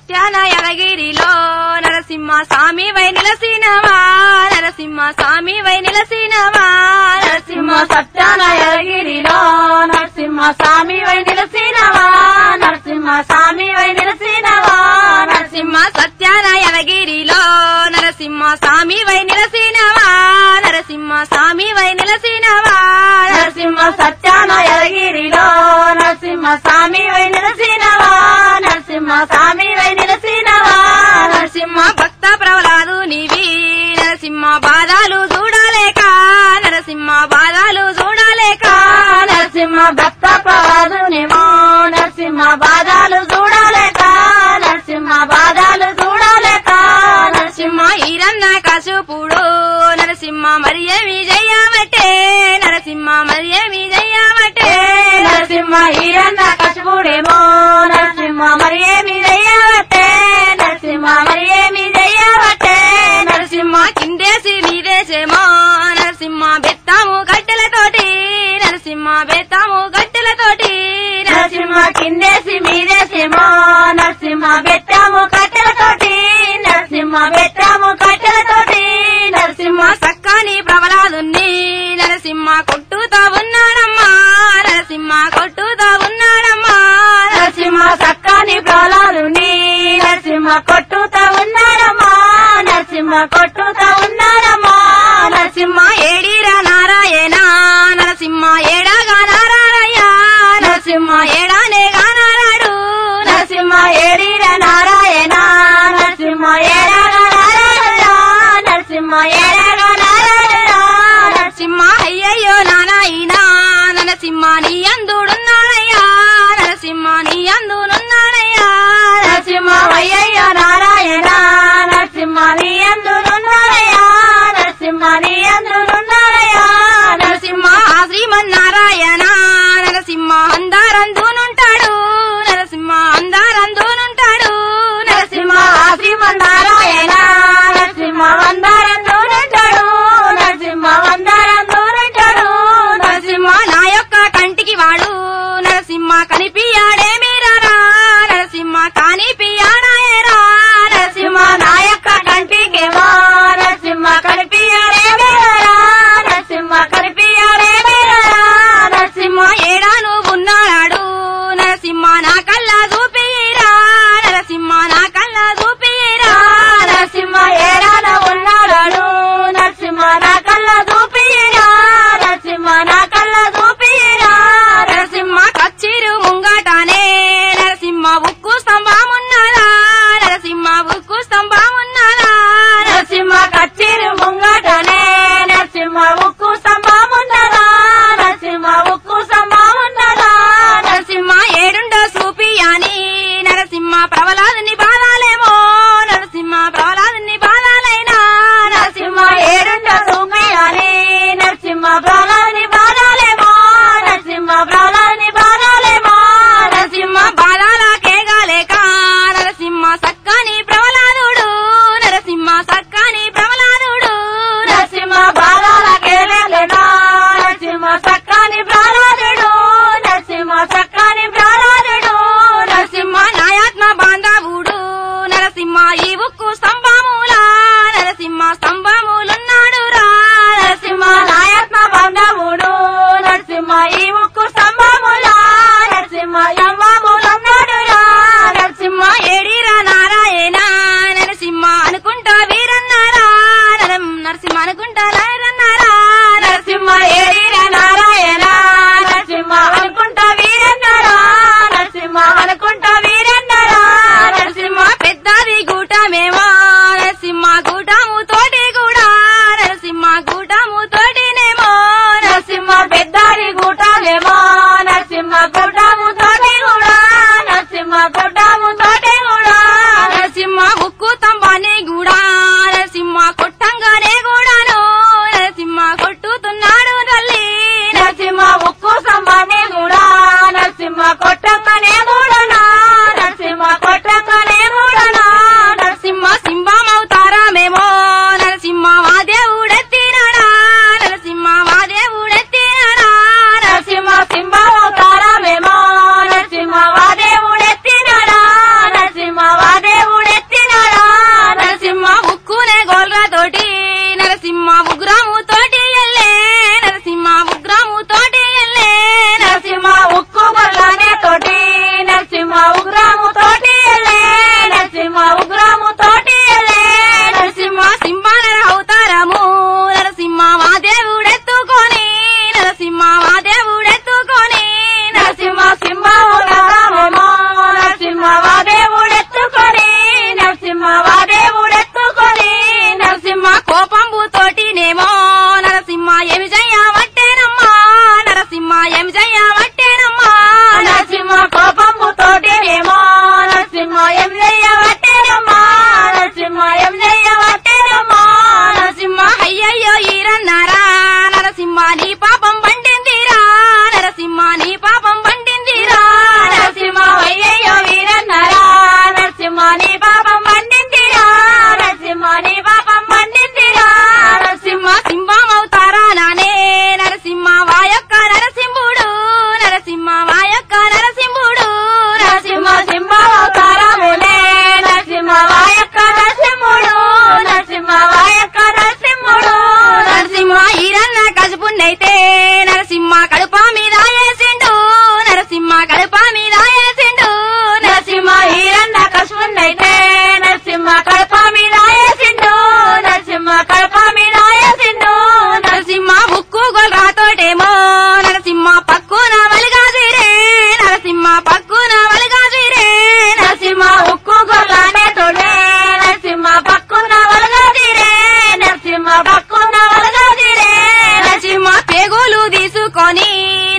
సత్యాన యలగిరిలో నరసింహ స్వామి వై నిలసినవా నరసింహ స్వామి వై నిలసినవా నరసింహ సత్యాన యలగిరిలో నరసింహ స్వామి వై నిలసినవా నరసింహ స్వామి వై నిలసినవా నరసింహ సత్యాన యలగిరిలో నరసింహ స్వామి వై నిలసినవా నరసింహ స్వామి వై నిలసినవా నరసింహ సత్యాన యలగిరిలో నరసింహ స్వామి వై నిలసినవా నరసింహ స్వామి వై నిలసినవా నరసింహ భక్త ప్రహ్లాదు నీవి నరసింహ బాధాలు చూడలేక నరసింహ బాధాలు చూడలేక నరసింహ భక్త ప్రవాదునేమో నరసింహ బాధాలు చూడలేక నరసింహ బాధాలు చూడలేక నరసింహ ఈరన్న కసుపుడు నరసింహ మరి ఏమి చెయ్యబట్టే నరసింహ మరి ఏమి చెయ్యబట్టే నరసింహ ఈరన్న కశుడేమో నరసింహ మరి ఏమి చెయ్యవట్టే నరసింహ మరి ఏమి చెయ్యవట్టే నరసింహ కిందేసి మీదేసేమో నరసింహ బెత్తాము గట్టెలతోటి నరసింహ బెత్తాము గట్టెలతోటి నరసింహ కిందేసి మీదేసేమో నరసింహ పెట్టాము కట్టెలతోటి నరసింహ పెట్టాము కట్టెలతోటి నరసింహ నరసింహ సక్కని ప్రబలాదున్ని నరసింహ కొట్టుతా ఉన్నాడమ్మా నరసింహ కొట్టుతా ఉన్నాడమ్మా నరసింహ సక్కని ప్రాణాలుని నరసింహ కొట్టుతా ఉన్నారమ్మా నరసింహ కొట్టుతా ఉన్నారమ్మా నరసింహ ఏడిరా నారాయణ నరసింహ ఏడాగా నారాయణ నరసింహ ఏడానే గానారాడు నరసింహ ఏడిర నారాయణ నరసింహ ఏడగ నారాయణ నరసింహ ఏడగ నారాయణ నరసింహ అయ్యయ్యో నానాయినా నరసింహ నీ అందుడున్నాడయ్యా నరసింహ నీ అందునున్నాడయ్యా నరసింహ అయ్యయ్య నారాయణ నరసింహ నీ అందునున్నారయ్యా నరసింహ నీ అందునున్నారయ్యా నరసింహ ఆ శ్రీమన్నారాయణ నరసింహ అందారందునుంటాడు నరసింహ అందారందునుంటాడు నరసింహ నరసింహ ఆ శ్రీమన్నారాయణ నరసింహ వందరం దూరంటాడు నరసింహ వందరం దూరంటాడు నరసింహ నా యొక్క కంటికి వాడు నరసింహ కనిపియాడే మీరారా నరసింహ కానిపియాడాయరా నరసింహ నరసింహ నా యొక్క కంటికేమో నరసింహ కనిపించడే మేరా నరసింహ కనిపించడే మేరా నరసింహ ఏడా నువ్వు ఉన్నాడు నరసింహ నా కల్లా చూపిరా నరసింహ నా కల్లా చూపిరా నరసింహ ఏడాన ఉన్నాడు నరసింహ నా కళ్ళ చూపిరా నరసింహ నా కళ్ళ చూపిరా నరసింహ కచ్చిరు ముంగటానే నరసింహ ఉక్కు స్తంభమున్నదా నరసింహ ఉక్కు స్తంభమున్నదా నరసింహ కచ్చిరు ముంగటనే నరసింహ ఉక్కు స్తంభమున్నదా నరసింహ ఉక్కు స్తంభమున్నదా నరసింహ ఏడుండో సూపి అని నరసింహ ప్రవలాదుని బాధాలేమో నరసింహ ప్రవలాదుని బాధాలైనా నరసింహ ఏడుండ సూపి అని నరసింహ ప్రాణాలని బాధాలేమో నరసింహ ప్రాణాలని బాధాలేమో నరసింహ బాధాలకే గాలేక నరసింహ సక్కని ప్రవలాదుడు నరసింహ సక్కని ప్రవలాదుడు నరసింహ బాధాలకేలేనా నరసింహ సక్కని ప్రాణాలుడు నరసింహ సక్కని ప్రాణాలుడు నరసింహ నాయాత్మ బాంధవుడు నరసింహ ఈ ఉక్కు స్తంభములా నరసింహ స్తంభములున్నాడు రా నరసింహ నాయత్మ బంధవుడు నరసింహ ఈ ముక్కు స్తంభములా నరసింహ యమ్మములన్నాడు నరసింహ ఏడిరా నారాయణ నరసింహ అనుకుంటా వీరన్నారా నరం నరసింహ అనుకుంటా నారన్నారా నరసింహ ఏడిర నారాయణ నరసింహ అనుకుంటా వీరన్నారా నరసింహ అనుకుంటా వీరన్నారా నరసింహ పెద్దది గూటమేమో నరసింహ గూటము తోటి కూడా నరసింహ గూటము తోటినేమో నరసింహ పెద్దారి గూటాలేమో నరసింహ గుడ్డము తోటి కూడా నరసింహ గుడ్డము తోటి కూడా నరసింహ ఉక్కు తంబాని కూడా నరసింహ కొట్టంగానే కూడాను నరసింహ కొట్టుతున్నాడు తల్లి నరసింహ ఉక్కు సంబాన్ని కూడా నరసింహ కొట్టంగానే కూడానా నరసింహ కొట్టంగానే కూడానా నరసింహ సింహమవుతారామేమో నరసింహ మా దేవుడెత్తినాడా నరసింహ మా దేవుడెత్తినాడా నరసింహ సింహ అవతారమేమో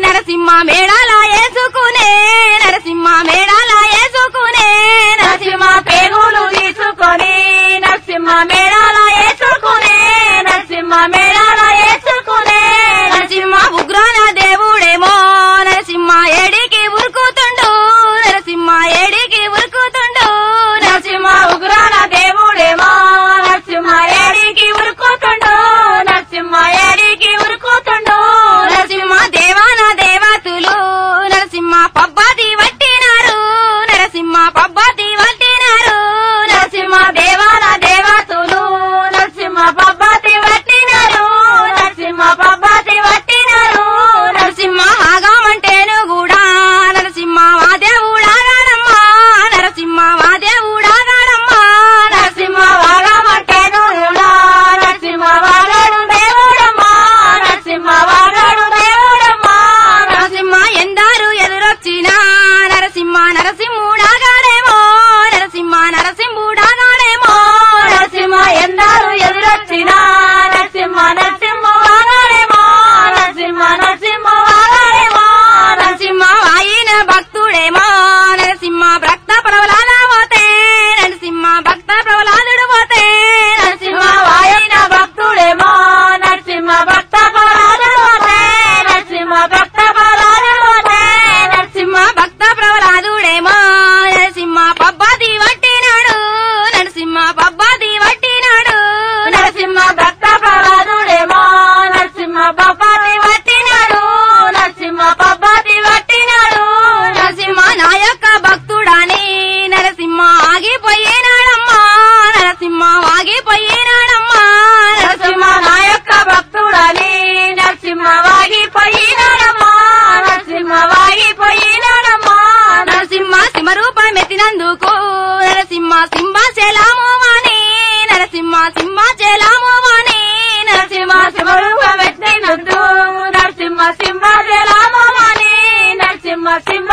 నరసింహ మేడాల వేసుకునే నరసింహ మేడాల వేసుకునే నరసింహ పేగులు తీసుకొని నరసింహ మేళాల వేసుకునే నరసింహ మేళాల వేసుకునే నరసింహ ఉగ్రాన దేవుడేమో నరసింహ ఏడికి ఉరుకుతుండు నరసింహ ఏడికి ఉరుకుతుండు నరసింహ ఉగ్రాల దేవుడేమో నరసింహ ఏడికి ఉరుకుతుండు నరసింహ ఏడికి ఉరుకుతుండు నరసింహ దేవాన దేవతులు నరసింహ పబ్బాది వట్టినారు నరసింహ పబ్బాది వట్టినారు నరసింహ దేవాల దేవతులు నరసింహ పబ్బతి వట్టినారు నరసింహ పబ్బతి వట్టినారు నరసింహ ఆగామంటేను కూడా నరసింహ మా దేవుడాగాడమ్మా నరసింహ మా దేవుడాగాడమ్మా నరసింహ వాగమంటేను కూడా నరసింహ వాగడు దేవుడమ్మా నరసింహ వాగడు దేవుడమ్మా నరసింహ ఎందారు ఎదురొచ్చినా నరసింహ నరసింహుడాగాడేమో నరసింహ నరసింహుడాగాడేమో నరసింహ ఎందరు ఎదురొచ్చినా నరసింహ నరసింహ వాగడేమో నరసింహ నరసింహ వాగడేమో నరసింహ ఆయన భక్తుడేమో నరసింహ భక్త ప్రవలాద పోతే నరసింహ భక్త ప్రవలాదుడు పోతే నరసింహ వాయన భక్తుడేమో నరసింహ భక్త పరాధుడే నరసింహ భక్త పరాధుడే నరసింహ భక్త ప్రవలాదుడేమో నరసింహ పబ్బాది వట్టినాడు నరసింహ పబ్బాది వట్టినాడు నరసింహ భక్త పరాధుడేమో నరసింహ పబ్బతి వట్టినాడు నరసింహ పబ్బతి వట్టినాడు నరసింహ నా యొక్క భక్తుడాని నరసింహ ఆగిపోయినాడమ్మా నరసింహ ఆగిపోయినాడమ్మా నరసింహ నా యొక్క భక్తుడని నరసింహ వాగిపోయినాడమ్మా నరసింహ వాగిపోయినాడమ్మా నరసింహ సింహరూపం ఎత్తినందుకు నరసింహ సింహాచలాము వాణి నరసింహ సింహాచలాము వాణి నరసింహ శివరూపం ఎత్తినందు నరసింహ సింహజలామని నరసింహ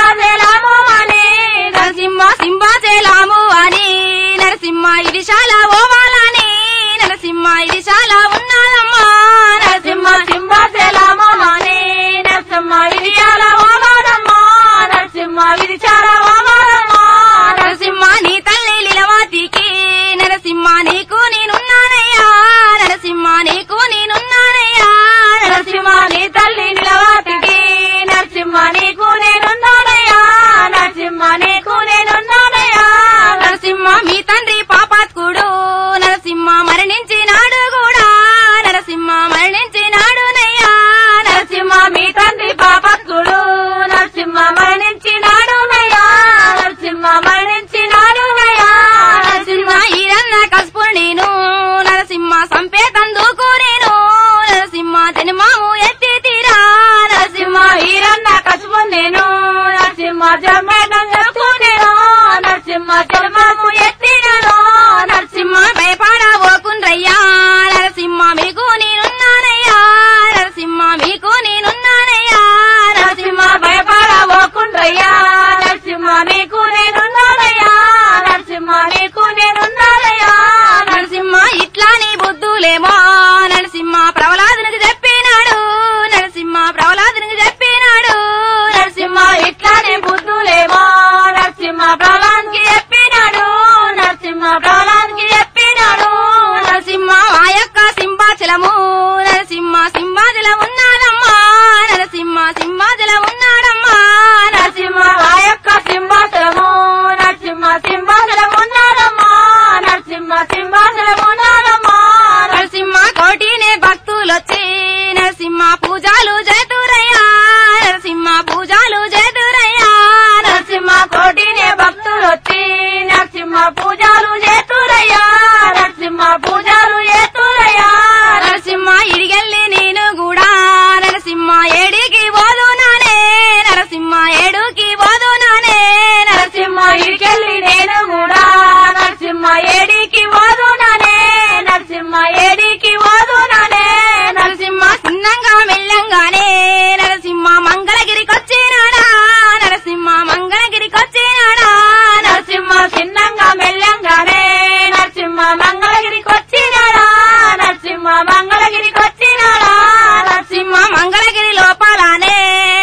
సింహజలామని నరసింహ సింహాచలాము వాణి నరసింహ ఇది చాలా ఓవాలని నరసింహ ఇది చాలా ఉన్నదమ్మా నరసింహ నరసింహ సింహజలామని నరసింహ విరియాల ఓమాదమ్మా నరసింహ విరిచాల ఓమాదమ్మా నరసింహ నీ తల్లి లీలవాతికి నరసింహ నీకు నేనున్నానయ్యా నరసింహ నీకు నేనున్నానయ్యా నరసింహ నీ తల్లి నిలవాతికి నరసింహ నీకు నేనున్నానయ్యా నరసింహ నీకు నేనున్నానయ్యా నరసింహ మీ తండ్రి పాపాత్కుడు నరసింహ మరణించినాడు కూడా నరసింహ మరణించినాడు నయ్యా నరసింహ మీ తండ్రి పాపత్తుడు నరసింహ మరణించినాడు నయ్యా నరసింహ మరణించినాడు నయ్యా నరసింహ ఈరన్న కసుపు నేను నరసింహ సంపేతందుకు నేను నరసింహ జన్మము ఎత్తి తీరా నరసింహ ఈరన్న కసుపు నేను నరసింహ జన్మేటం నేను నరసింహ జన్మము ఎత్తినను నరసింహ భయపడబోకుండ్రయ్యా నరసింహ మీకు నేనున్నానయ్యా నరసింహ మీకు నేనున్నానయ్యా నరసింహ భయపడబోకుండ్రయ్యా నరసింహ నీకు నేనున్నానయ్యా నరసింహ నీకు నేనున్నానయ్యా నరసింహ ఇట్లా నీ బుద్ధులేమో నరసింహ ప్రవలాదునికి చెప్పినాడు నరసింహ ప్రవలాదునికి చెప్పినాడు నరసింహ ఇట్లానే బుద్ధులేమో నరసింహ ప్రళానికి చెప్పినాడు నరసింహ ప్రళానికి చెప్పినాడు నరసింహ ఆ యొక్క సింహాచలము నరసింహ సింహాచలం ఉన్నాడమ్మా నరసింహ సింహాచలం ఉన్నాడమ్మా నరసింహ ఆ యొక్క సింహాసనము నరసింహ సింహాసనం ఉన్నాడమ్మా నరసింహ సింహాసనం ఉన్నాడమ్మా నరసింహ కోటినే భక్తులొచ్చి నరసింహ పూజలు చేతురయ్యా నరసింహ పూజలు చేతురయ్యా నరసింహ కోటినే భక్తులు వచ్చి నరసింహ పూజలు చేతురయ్యా నరసింహ పూజలు చేతురయ్యా నరసింహ ఇడిగెళ్ళి నేను కూడా నరసింహ ఏడికి పోదునానే నరసింహ ఏడుకి పోదునానే నరసింహ ఇడికెళ్ళి నేను కూడా నరసింహ ఏడికి ఓదునానే నరసింహ ఏడికి ఓదునానే నరసింహ చిన్నంగా మెల్లంగానే నరసింహ మంగళగిరికొచ్చినాడా నరసింహ మంగళగిరికొచ్చినాడా నరసింహ చిన్నంగా మెల్లంగానే నరసింహ మంగళగిరికి వచ్చినాడా నరసింహ మంగళగిరికి వచ్చినాడా నరసింహ మంగళగిరి లోపలానే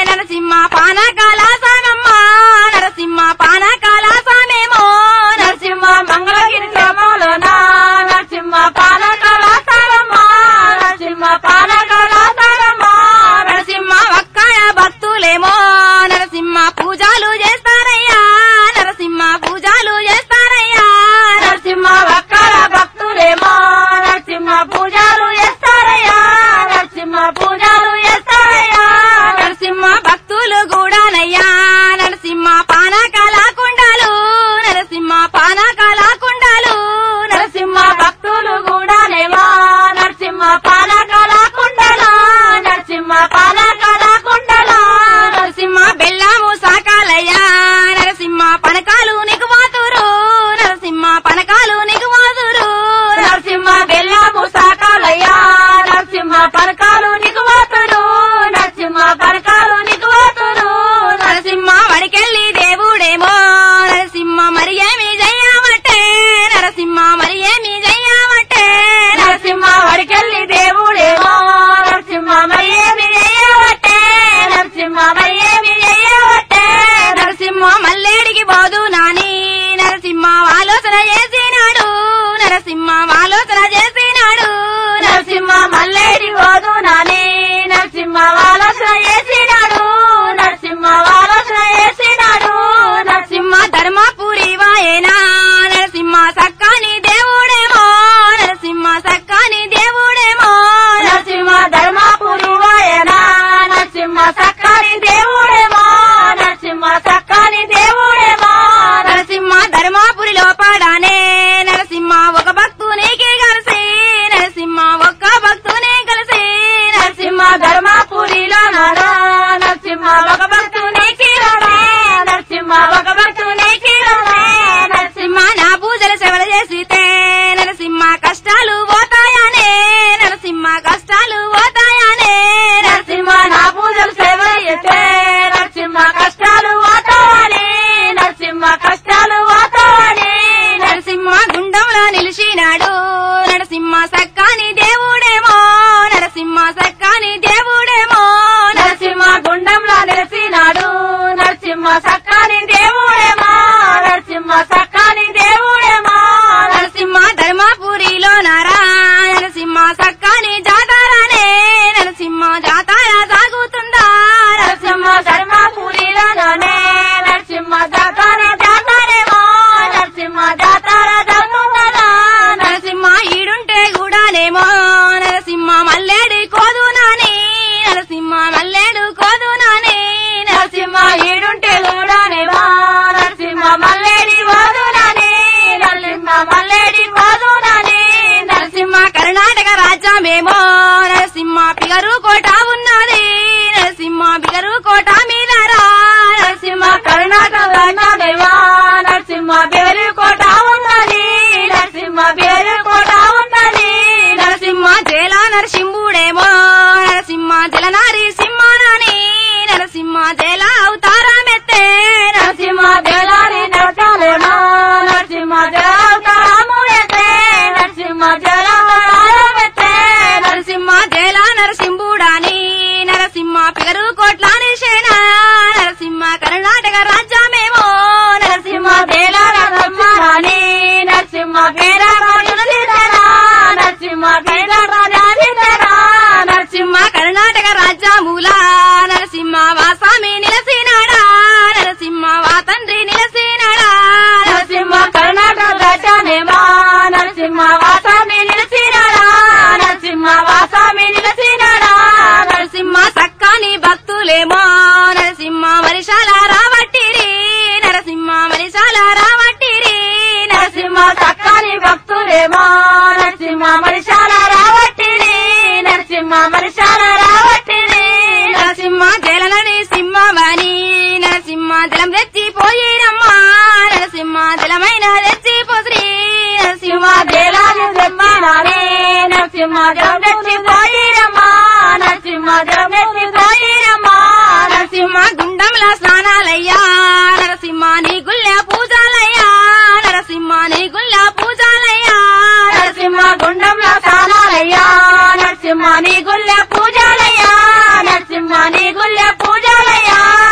నరసింహ పానకాల సాగమ్మ నరసింహ పానకాల సామేమో నరసింహ మంగళగిరి గ్రామంలోన నరసింహ పాలకల సారమ్మ నరసింహ పాలకల సారమ్మ నరసింహ ఒక్కడ భక్తులేమో నరసింహ పూజలు చేస్తారయ్యా నరసింహ పూజలు చేస్తారయ్యా నరసింహ ఒక్కల భక్తులేమో నరసింహ పూజలు చేస్తారయ్యా నరసింహ పూజలు చేస్తారయ్యా నరసింహ భక్తులు కూడానయ్యా నరసింహ పానకాల కుండాలు నరసింహ పానకాల కుండాలు నరసింహ భక్తులు కూడానేమో నరసింహ పాలకల కుండల నరసింహ పాలకల కుండల నరసింహ బెల్లము సాకాలయ్యా నరసింహ పనకాలు నీకు మాతురు నరసింహ పనకాలు నీకు మాతురు నరసింహ బెల్లము సాకాలయ్యా నరసింహ పరకాలు నీకు వాతుడు నరసింహ పరకాలు నీకు వాతుడు నరసింహ వడికెళ్ళి దేవుడేమో నరసింహ మరి ఏమి చెయ్యవట్టే నరసింహ మరి ఏమి చెయ్యవట్టే నరసింహ వడికెళ్ళి దేవుడేమో నరసింహ మరి ఏమి చేయవట్టే నరసింహ మరి ఏమి చేయవట్టే నరసింహ మల్లేడికి పోదు నాని నరసింహ ఆలోచన చేసినాడు నరసింహ ఆలోచన చేసినాడు నరసింహ మల్లేడి పోదు నాని నరసింహ ఆలోచన చేసినాడు నరసింహ ఆలోచన చేసినాడు నరసింహ నరసింహ ధర్మపురి వాయేనా నరసింహ సక్కాని దేవుడేమో నరసింహ సక్కాని దేవుడేమో నరసింహ ధర్మాపురి వాయన నరసింహ సక్కని దేవుడేమో నరసింహ సక్కని దేవుడేమో నరసింహ ధర్మాపురిలో పడానే నరసింహ ఒక భక్తునికి కలిసి నరసింహ ఒక్క భక్తుని కలిసి నరసింహ ధర్మాపురిలో నాడా నరసింహ ఒక భక్తుని కిరణే నరసింహ ఒక భక్తుని కిరణే నరసింహ నరసింహ నా పూజల సేవలు చేసితే నరసింహ కష్టాలు పోతాయనే నరసింహ కష్టాలు పోతాయనే నరసింహ నా పూజలు సేవ చేస్తే నరసింహ కష్టాలు వాతావని నరసింహ కష్టాలు వాతావని నరసింహ గుండంలో నిలిచినాడు నరసింహ సక్కాని దేవుడేమో నరసింహ సక్కాని దేవుడేమో నరసింహ గుండంలో నిలిచినాడు నరసింహ సక్కాని దేవుడేమో నరసింహ సక్కాని దేవుడేమో నరసింహ ధర్మపురిలో నారా నరసింహ సక్కాని జాతారానే నరసింహ జాతార సాగుతుందా నరసింహ ధర్మపురిలోనే నరసింహ జాతర జాతరేమో నరసింహ జాతర జరుగుతుందా నరసింహ ఈడుంటే కూడానేమో నరసింహ మల్లేడు కోదు నాని నరసింహ మల్లేడు కోదు నాని నరసింహ ఈడుంటే కూడానేమో నరసింహ మల్లేడి పోదునని నరసింహ మల్లేడి పోదునని నరసింహ కర్ణాటక రాజ్యమేమో నరసింహ పిగరు కోట ఉన్నది నరసింహ బిగరు కోట మీద రా నరసింహ కర్ణాటక దేవా నరసింహ బేరు కోట ఉన్నది నరసింహ బేరు కోట ఉన్నది నరసింహ జల నరసింహుడేమో నరసింహ జలనారి సింహానాని నరసింహ జల అవతారమెత్తే నరసింహ దేలారి నరసాలేమో నరసింహ జలావతారము ఎత్తే నరసింహ జలావతారమెత్తే నరసింహ జల నరసింహుడాని నరసింహ పిగరు కోట్ల నిషేన నరసింహ కర్ణాటక రాజ్యమేమో నరసింహ దేలార బ్రహ్మరాణి నరసింహ పేర రాజులరా నరసింహ పేర రాజాధితరా నరసింహ కర్ణాటక రాజ్యమూల నరసింహ వాసామి నిలసినాడా నరసింహ వా తండ్రి నిలసినాడా నరసింహ కర్ణాటక రాజానేమా నరసింహ వాసామి నిలిచినాడా నరసింహ వాసామి నిలిచినాడా నరసింహ సక్కాని భక్తులేమో నరసింహ మరిశాల రావట్టిరి నరసింహ మరిశాల రావట్టిరి నరసింహ చక్కని భక్తులేమో నరసింహ మనిషాల రావట్టిరి నరసింహ మనిషాల రావట్టిరి నరసింహ జలనని సింహవాణి నరసింహ జలం తెచ్చిపోయిరమ్మా నరసింహ జలమైన తెచ్చిపోశ్రీ నరసింహ నరసింహ దేలాది బ్రహ్మనారే నరసింహ జగమెత్తి పోయిరమ్మా నరసింహ జగమెత్తి పోయిరమ్మా నరసింహ గుండంల స్నానాలయ్యా నరసింహ నీ గుళ్ళ పూజాలయ్యా నరసింహ నీ గుళ్ళ పూజాలయ్యా నరసింహ గుండంలో సానాలయ్యా నరసింహ నీ గుళ్ళ పూజాలయ్యా నరసింహ నీ గుళ్ళ పూజాలయ్యా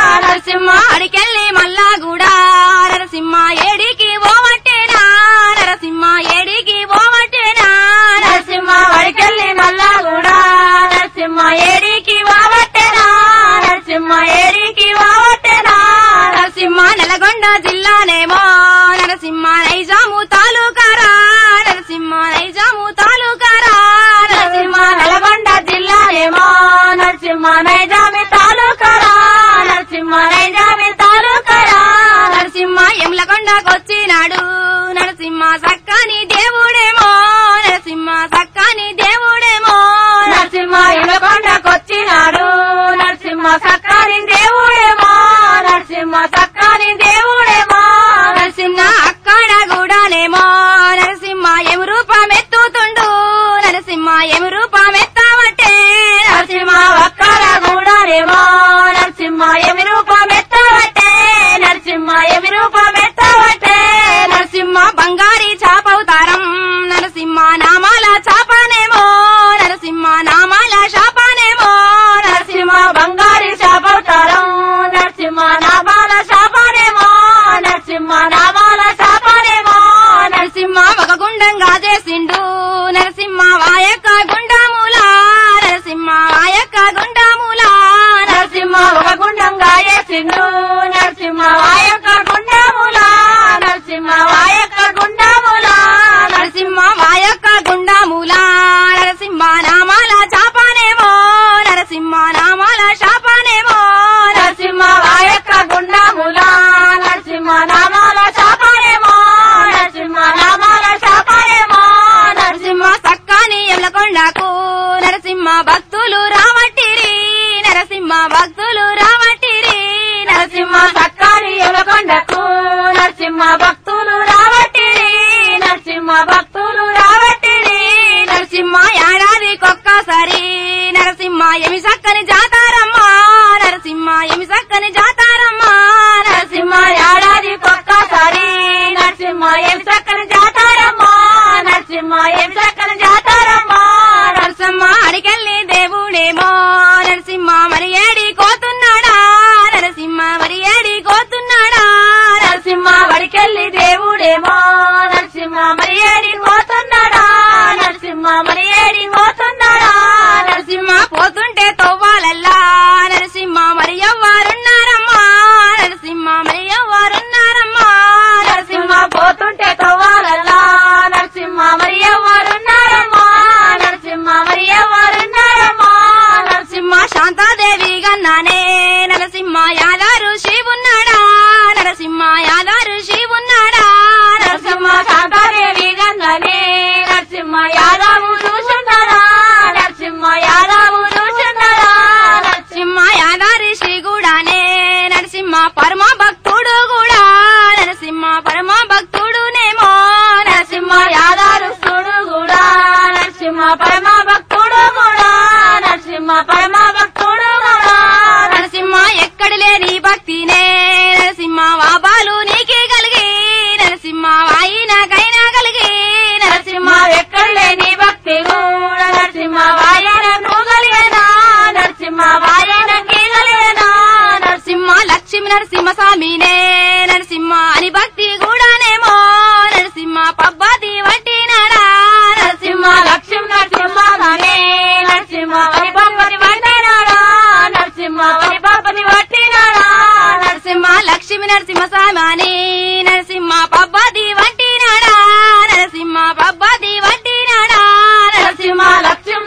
నిన్ను నరసింహ వాయక్క గుండముల నరసింహ వాయక్క గుండముల నరసింహ వాయక్క గుండముల నరసింహ నామాల చాపనేమో నరసింహ నామాల శాపనేమో నరసింహ వాయక్క గుండముల నరసింహ నామాల శాపనేమో నరసింహ నామాల శాపనేమో నరసింహ సక్కాని ఎల్లకొండకు నరసింహ భక్తులు రావట్టిరి నరసింహ భక్తులు రావట్టిరి నరసింహ సక్కారి ఎలకొండకు నరసింహ భక్తులు రావట్టిరి నరసింహ భక్తులు రావట్టిరి నరసింహ ఏడాదికొక్కసారి నరసింహ ఎమి సక్కని జాతారమ్మ నరసింహ ఎమి సక్కని జాతారమ్మ నరసింహ ఏడాది ఒక్కసారి నరసింహ ఏం చక్కని జాతారమ్మా నరసింహ ఏం చక్కని జాతారమ్మా నరసింహ అడికెళ్ళి దేవుడేమో నరసింహ మరి ఏడి కోతున్నాడా నరసింహ మరి ఏడి కోతున్నాడా నరసింహ వడికెళ్ళి దేవుడేమో నరసింహ మరి ఏడి పోతున్నాడా నరసింహ మరి ఏడి పోతున్నాడా నరసింహ పోతుంటే తవ్వాలల్లా నరసింహ మరి ఎవ్వరున్నారమ్మా నరసింహ మరి ఎవ్వరున్నారమ్మా నరసింహ పోతుంటే తవ్వాలల్లా నరసింహ మరి ఎవరున్నారమ్మా నరసింహ మరి ఎవరున్నారమ్మా నరసింహ నరసింహ శాంతాదేవి గన్నానే నరసింహ యాదారు శివున్నాడా నరసింహ యాదారు శివున్నాడా నరసింహ శాంతాదేవి గంగనే నరసింహ యాదవు చూసున్నారా నరసింహ యాదవు చూసున్నారా నరసింహ యాదారి శ్రీ కూడానే నరసింహ పరమ భక్తుడు కూడా నరసింహ పరమ భక్తుడునేమో నరసింహ యాదారు చూడు కూడా నరసింహ పరమ భక్తుడు కూడా నరసింహ పరమ భక్తుడు కూడా నరసింహ ఎక్కడ లేని భక్తినే నరసింహ వాబాలు నీకే కలిగి నరసింహ వాయినకైనా కలిగి నరసింహ ఎక్కడ లేని భక్తి కూడా నరసింహ వాయన కలిగేనా నరసింహ వాయన కలిగేనా నరసింహ లక్ష్మి నరసింహ స్వామినే నరసింహ అని భక్తి కూడానేమో నరసింహ పబ్బతి వట్టినాడా నరసింహ లక్ష్యం నరసింహనే నరసింహ పరిపంపని పట్టినాడా నరసింహ పరిపంపని పట్టినాడా నరసింహ లక్ష్మి నరసింహ స్వామి నరసింహ పబ్బతి వట్టినాడా నరసింహ పబ్బతి వట్టినాడా నరసింహ లక్ష్యం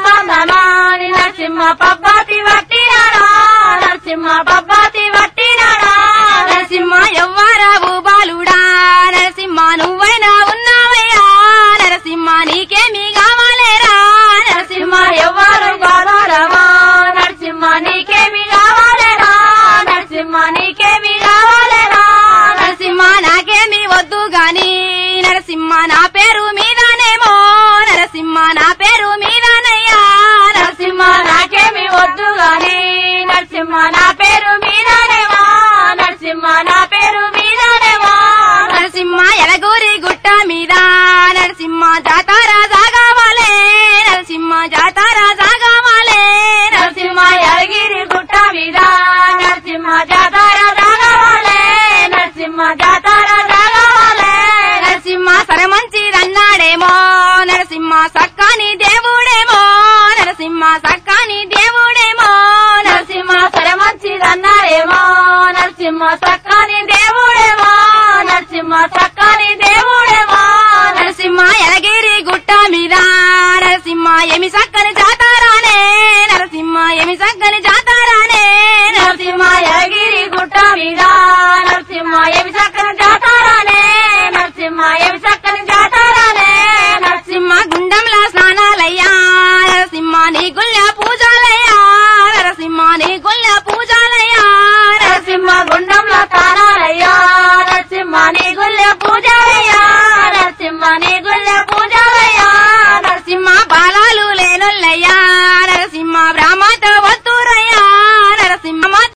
నరసింహని నరసింహ పబ్బాతి పట్టినాడా నరసింహ పబ్బాతి పట్టినాడా నరసింహ ఎవ్వరావు బాలుడా నరసింహ నువ్వైనా ఉన్నావయ్యా నరసింహ నీకేమి కావాలేరా నరసింహ ఎవరు గోదారమా నరసింహ నీకేమి కావాలేనా నరసింహ నీకేమి కావాలేనా నరసింహ నాకేమి వద్దు గాని నరసింహ నా పేరు మీదనేమో నరసింహ నా పేరు మీదనయ్యా నరసింహ నాకేమి వద్దు గాని నరసింహ నా పేరు మీదనేవా నరసింహ నా పేరు మీదనేవా నరసింహ ఎలగూరి గుట్ట మీద నరసింహ జాతారా సాగావాలే నరసింహ జాతారా సాగావాలే నరసింహ యగిరి గుట్ట మీద నరసింహ జాతర రాగవాలే నరసింహ జాతర రాగవాలే నరసింహ సరమంచిదన్నాడేమో నరసింహ సక్కాని దేవుడేమో నరసింహ సక్కాని దేవుడేమో నరసింహ సరే మంచిదన్నారేమో నరసింహ సక్కని దేవుడేమో నరసింహ సక్కని దేవుడేమో నరసింహ ఎలగిరి గుట్ట మీద నరసింహ ఎమి సక్క